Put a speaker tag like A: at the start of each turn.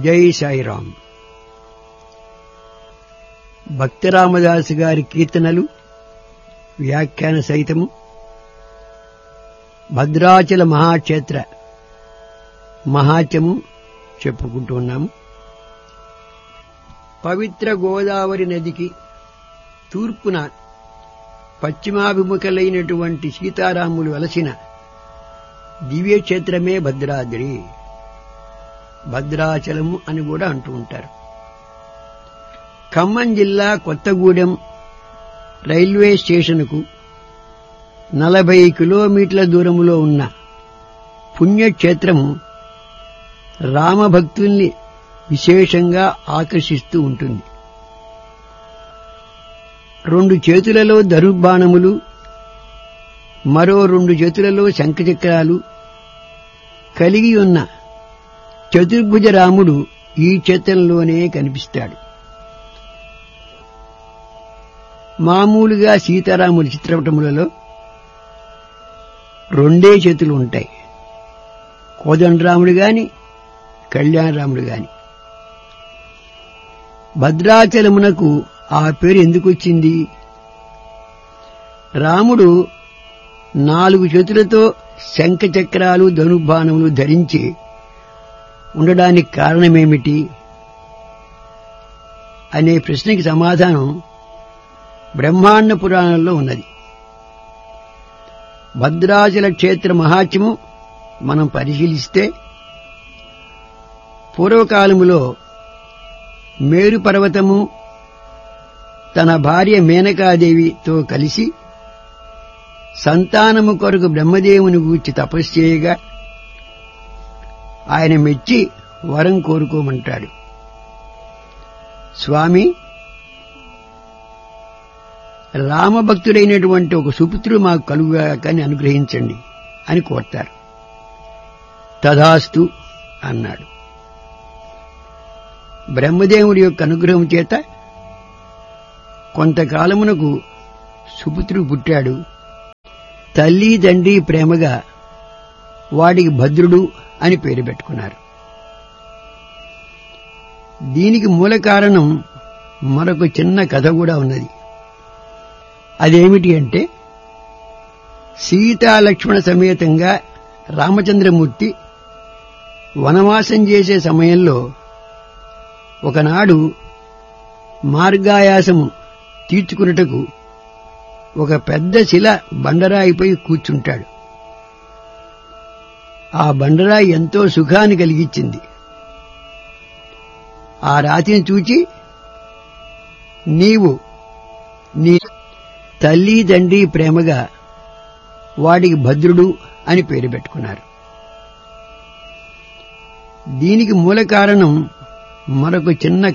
A: జై సాయిరాం భక్తరామదాసు గారి కీర్తనలు వ్యాఖ్యాన సహితము భద్రాచల మహాక్షేత్ర మహాత్యము చెప్పుకుంటూ ఉన్నాము పవిత్ర గోదావరి నదికి తూర్పున పశ్చిమాభిముఖులైనటువంటి సీతారాములు వలసిన దివ్యక్షేత్రమే భద్రాద్రి భద్రాచలము అని కూడా అంటూ ఉంటారు ఖమ్మం జిల్లా కొత్తగూడెం రైల్వే స్టేషన్కు నలభై కిలోమీటర్ల దూరంలో ఉన్న పుణ్యక్షేత్రము రామభక్తుల్ని విశేషంగా ఆకర్షిస్తూ ఉంటుంది రెండు చేతులలో ధనుర్బాణములు మరో రెండు చేతులలో శంఖచక్రాలు కలిగి ఉన్న చతుర్భుజ రాముడు ఈ క్షేత్రంలోనే కనిపిస్తాడు మామూలుగా సీతారాముడి చిత్రపటములలో రెండే చేతులు ఉంటాయి కోదండరాముడు గాని కళ్యాణరాముడు గాని భద్రాచలమునకు ఆ పేరు ఎందుకు వచ్చింది రాముడు నాలుగు చేతులతో శంఖచక్రాలు ధనుర్బాణములు ధరించి ఉండడానికి కారణమేమిటి అనే ప్రశ్నకి సమాధానం బ్రహ్మాండ పురాణంలో ఉన్నది భద్రాచల క్షేత్ర మహాత్యము మనం పరిశీలిస్తే పూర్వకాలములో మేరు పర్వతము తన భార్య మేనకాదేవితో కలిసి సంతానము కొరకు బ్రహ్మదేవుని గూర్చి తపస్సు చేయగా ఆయన మెచ్చి వరం కోరుకోమంటాడు స్వామి రామభక్తుడైనటువంటి ఒక సుపుత్రుడు మాకు కలుగాకని అనుగ్రహించండి అని కోరతారు తథాస్తు అన్నాడు బ్రహ్మదేవుడి యొక్క అనుగ్రహం చేత కొంతకాలమునకు సుపుత్రుడు పుట్టాడు తల్లి తండ్రి ప్రేమగా వాడికి భద్రుడు అని పేరు పెట్టుకున్నారు దీనికి మూల కారణం మరొక చిన్న కథ కూడా ఉన్నది అదేమిటి అంటే సీతాలక్ష్మణ సమేతంగా రామచంద్రమూర్తి వనవాసం చేసే సమయంలో ఒకనాడు మార్గాయాసము తీర్చుకున్నటకు ఒక పెద్ద శిల బండరాయిపై కూర్చుంటాడు ఆ బండరాయి ఎంతో సుఖాన్ని కలిగించింది ఆ రాతిని చూచి నీవు నీ తల్లి తండ్రి ప్రేమగా వాడికి భద్రుడు అని పేరు పెట్టుకున్నారు దీనికి మూల కారణం మరొక చిన్న